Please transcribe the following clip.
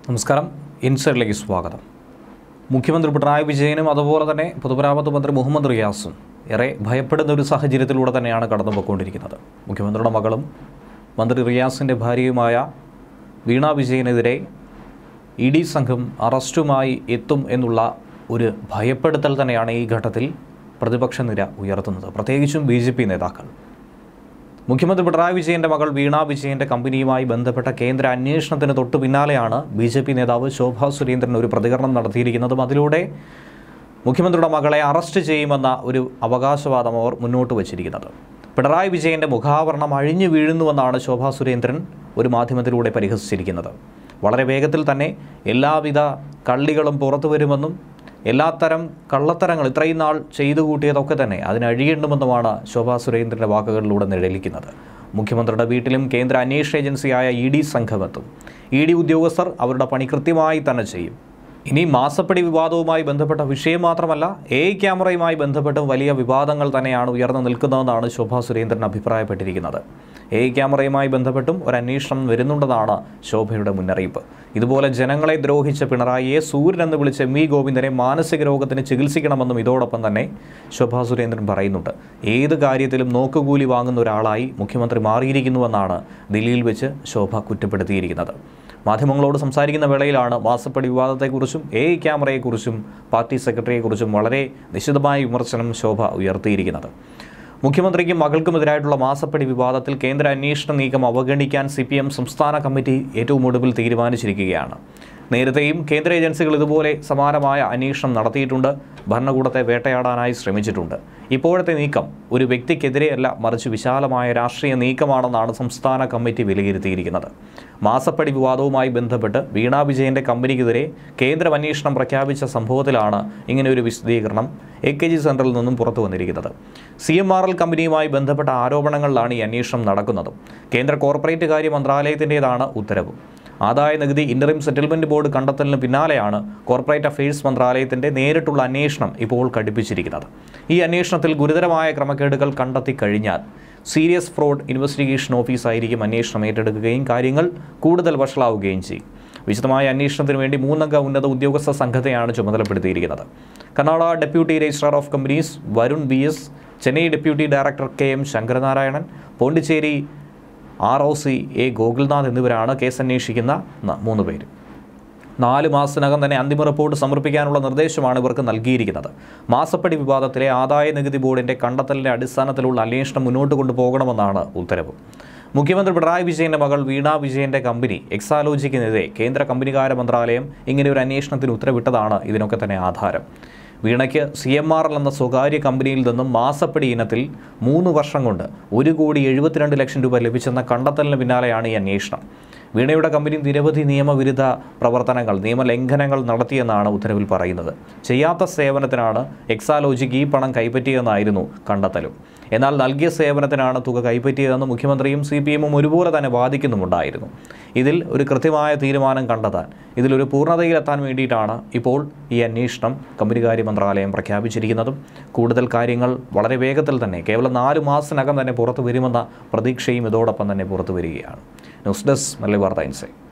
നമസ്കാരം ഇൻസൈഡിലേക്ക് സ്വാഗതം മുഖ്യമന്ത്രി പിണറായി വിജയനും അതുപോലെ തന്നെ പൊതുമരാമത്ത് മന്ത്രി മുഹമ്മദ് റിയാസും ഏറെ ഭയപ്പെടുന്ന ഒരു സാഹചര്യത്തിലൂടെ തന്നെയാണ് കടന്നു പോയിക്കൊണ്ടിരിക്കുന്നത് മുഖ്യമന്ത്രിയുടെ മകളും മന്ത്രി റിയാസിൻ്റെ ഭാര്യയുമായ വീണ വിജയനെതിരെ ഇ ഡി സംഘം അറസ്റ്റുമായി എത്തും എന്നുള്ള ഒരു ഭയപ്പെടുത്തൽ തന്നെയാണ് ഈ ഘട്ടത്തിൽ പ്രതിപക്ഷ നിര ഉയർത്തുന്നത് പ്രത്യേകിച്ചും ബി ജെ പി നേതാക്കൾ മുഖ്യമന്ത്രി പിണറായി വിജയന്റെ മകൾ വീണ വിജയന്റെ കമ്പനിയുമായി ബന്ധപ്പെട്ട കേന്ദ്ര അന്വേഷണത്തിന് തൊട്ടു പിന്നാലെയാണ് ബി ജെ പി നേതാവ് ശോഭാ സുരേന്ദ്രൻ ഒരു പ്രതികരണം നടത്തിയിരിക്കുന്നതും അതിലൂടെ മുഖ്യമന്ത്രിയുടെ മകളെ അറസ്റ്റ് ചെയ്യുമെന്ന ഒരു അവകാശവാദം അവർ മുന്നോട്ട് വച്ചിരിക്കുന്നത് പിണറായി വിജയന്റെ മുഖാവരണം അഴിഞ്ഞു വീഴുന്നുവെന്നാണ് ശോഭാ സുരേന്ദ്രൻ ഒരു മാധ്യമത്തിലൂടെ പരിഹസിച്ചിരിക്കുന്നത് വളരെ വേഗത്തിൽ തന്നെ എല്ലാവിധ കള്ളികളും പുറത്തു വരുമെന്നും എല്ലാത്തരം കള്ളത്തരങ്ങൾ ഇത്രയും നാൾ ചെയ്തു കൂട്ടിയതൊക്കെ തന്നെ അതിനഴിയണ്ടുമെന്നുമാണ് ശോഭാ സുരേന്ദ്രൻ്റെ വാക്കുകളിലൂടെ നിഴലിക്കുന്നത് മുഖ്യമന്ത്രിയുടെ വീട്ടിലും കേന്ദ്ര അന്വേഷണ ഏജൻസിയായ ഇ ഡി സംഘമെത്തും ഇ ഡി ഉദ്യോഗസ്ഥർ അവരുടെ പണി കൃത്യമായി തന്നെ ചെയ്യും ഇനി മാസപ്പടി വിവാദവുമായി ബന്ധപ്പെട്ട വിഷയം മാത്രമല്ല എ ക്യാമറയുമായി ബന്ധപ്പെട്ടും വലിയ വിവാദങ്ങൾ തന്നെയാണ് ഉയർന്നു നിൽക്കുന്നതെന്നാണ് ശോഭാ സുരേന്ദ്രൻ അഭിപ്രായപ്പെട്ടിരിക്കുന്നത് എ ക്യാമറയുമായി ബന്ധപ്പെട്ടും ഒരു അന്വേഷണം വരുന്നുണ്ടെന്നാണ് ശോഭയുടെ മുന്നറിയിപ്പ് ഇതുപോലെ ജനങ്ങളെ ദ്രോഹിച്ച പിണറായിയെ സൂര്യൻ എന്ന് വിളിച്ച എം വി ഗോവിന്ദനെ മാനസിക രോഗത്തിന് ചികിത്സിക്കണമെന്നും ഇതോടൊപ്പം തന്നെ ശോഭാ സുരേന്ദ്രൻ പറയുന്നുണ്ട് ഏത് കാര്യത്തിലും നോക്കുകൂലി വാങ്ങുന്ന ഒരാളായി മുഖ്യമന്ത്രി മാറിയിരിക്കുന്നുവെന്നാണ് ദില്ലിയിൽ വെച്ച് ശോഭ കുറ്റപ്പെടുത്തിയിരിക്കുന്നത് മാധ്യമങ്ങളോട് സംസാരിക്കുന്ന വേളയിലാണ് മാസപ്പടി വിവാദത്തെക്കുറിച്ചും എ ഐ ക്യാമറയെക്കുറിച്ചും പാർട്ടി സെക്രട്ടറിയെക്കുറിച്ചും വളരെ നിശിതമായ വിമർശനം ശോഭ ഉയർത്തിയിരിക്കുന്നത് മുഖ്യമന്ത്രിക്കും മകൾക്കുമെതിരായിട്ടുള്ള മാസപ്പടി വിവാദത്തിൽ കേന്ദ്ര അന്വേഷണ നീക്കം അവഗണിക്കാൻ സി പി എം സംസ്ഥാന കമ്മിറ്റി ഏറ്റവും ഒടുവിൽ തീരുമാനിച്ചിരിക്കുകയാണ് നേരത്തെയും കേന്ദ്ര ഏജൻസികൾ ഇതുപോലെ സമാനമായ അന്വേഷണം നടത്തിയിട്ടുണ്ട് ഭരണകൂടത്തെ വേട്ടയാടാനായി ശ്രമിച്ചിട്ടുണ്ട് ഇപ്പോഴത്തെ നീക്കം ഒരു വ്യക്തിക്കെതിരെയല്ല മറിച്ച് വിശാലമായ രാഷ്ട്രീയ നീക്കമാണെന്നാണ് സംസ്ഥാന കമ്മിറ്റി വിലയിരുത്തിയിരിക്കുന്നത് മാസപ്പടി വിവാദവുമായി ബന്ധപ്പെട്ട് വീണ വിജയന്റെ കമ്പനിക്കെതിരെ കേന്ദ്രം അന്വേഷണം പ്രഖ്യാപിച്ച സംഭവത്തിലാണ് ഇങ്ങനെ ഒരു വിശദീകരണം എ കെ ജി സെൻറ്ററിൽ നിന്നും പുറത്തു വന്നിരിക്കുന്നത് സി എം ആർ എൽ കമ്പനിയുമായി ബന്ധപ്പെട്ട ആരോപണങ്ങളിലാണ് ഈ അന്വേഷണം നടക്കുന്നതും കേന്ദ്ര കോർപ്പറേറ്റ് കാര്യ മന്ത്രാലയത്തിൻ്റെതാണ് ഉത്തരവും ആദായ നികുതി ഇൻ്ററിം സെറ്റിൽമെൻറ്റ് ബോർഡ് കണ്ടെത്തലിന് പിന്നാലെയാണ് കോർപ്പറേറ്റ് അഫയേഴ്സ് മന്ത്രാലയത്തിൻ്റെ നേരിട്ടുള്ള അന്വേഷണം ഇപ്പോൾ ഘടിപ്പിച്ചിരിക്കുന്നത് ഈ അന്വേഷണത്തിൽ ഗുരുതരമായ ക്രമക്കേടുകൾ കണ്ടെത്തി കഴിഞ്ഞാൽ സീരിയസ് ഫ്രോഡ് ഇൻവെസ്റ്റിഗേഷൻ ഓഫീസായിരിക്കും അന്വേഷണം ഏറ്റെടുക്കുകയും കാര്യങ്ങൾ കൂടുതൽ വഷളാവുകയും ചെയ്യും വിശദമായ അന്വേഷണത്തിന് വേണ്ടി മൂന്നംഗ ഉന്നത ഉദ്യോഗസ്ഥ സംഘത്തെയാണ് ചുമതലപ്പെടുത്തിയിരിക്കുന്നത് Karnataka deputy registrar of companies Varun B S Chennai deputy director K M Sankaranarayanan Pondicherry R O C A Gokulnath എന്നിവരാണ് കേസ് അന്വേഷിക്കുന്ന ന- മൂന്ന് പേര് നാല് മാസത്തിനകം തന്നെ അന്തിമ റിപ്പോർട്ട് സമർപ്പിക്കാനുള്ള നിർദ്ദേശമാണ് ഇവർക്ക് നൽകിയിരിക്കുന്നത് മാസപ്പടി വിവാദത്തിലെ ആദായ നികുതി ബോർഡിൻ്റെ കണ്ടെത്തലിൻ്റെ അടിസ്ഥാനത്തിലുള്ള അന്വേഷണം മുന്നോട്ട് കൊണ്ടുപോകണമെന്നാണ് ഉത്തരവ് മുഖ്യമന്ത്രി പിണറായി വിജയന്റെ മകൾ വീണ വിജയന്റെ കമ്പനി എക്സാലോജിക്കിനെതിരെ കേന്ദ്ര കമ്പനികാര മന്ത്രാലയം ഇങ്ങനെ ഒരു അന്വേഷണത്തിന് ഉത്തരവിട്ടതാണ് ഇതിനൊക്കെ തന്നെ ആധാരം വീണയ്ക്ക് സി എം ആർ എൽ എന്ന സ്വകാര്യ കമ്പനിയിൽ നിന്നും മാസപ്പടി ഇനത്തിൽ മൂന്ന് വർഷം കൊണ്ട് ഒരു കോടി എഴുപത്തിരണ്ട് ലക്ഷം രൂപ ലഭിച്ചെന്ന കണ്ടെത്തലിന് പിന്നാലെയാണ് ഈ അന്വേഷണം വീണയുടെ കമ്പനി നിരവധി നിയമവിരുദ്ധ പ്രവർത്തനങ്ങൾ നിയമലംഘനങ്ങൾ നടത്തിയെന്നാണ് ഉത്തരവിൽ പറയുന്നത് ചെയ്യാത്ത സേവനത്തിനാണ് എക്സാലോജിക്ക് ഈ പണം കൈപ്പറ്റിയതെന്നായിരുന്നു കണ്ടെത്തലും എന്നാൽ നൽകിയ സേവനത്തിനാണ് തുക കൈപ്പറ്റിയതെന്ന് മുഖ്യമന്ത്രിയും സി പി എമ്മും ഒരുപോലെ തന്നെ വാദിക്കുന്നുമുണ്ടായിരുന്നു ഇതിൽ ഒരു കൃത്യമായ തീരുമാനം കണ്ടെത്താൻ ഇതിലൊരു പൂർണ്ണതയിലെത്താൻ വേണ്ടിയിട്ടാണ് ഇപ്പോൾ ഈ അന്വേഷണം കമ്പനികാര്യ മന്ത്രാലയം പ്രഖ്യാപിച്ചിരിക്കുന്നതും കൂടുതൽ കാര്യങ്ങൾ വളരെ വേഗത്തിൽ തന്നെ കേവലം നാല് മാസത്തിനകം തന്നെ പുറത്തു വരുമെന്ന പ്രതീക്ഷയും ഇതോടൊപ്പം തന്നെ പുറത്തു വരികയാണ് ന്യൂസ് ഡെസ്ക് മല്ലി വാർത്ത ഇൻസൈറ്റ്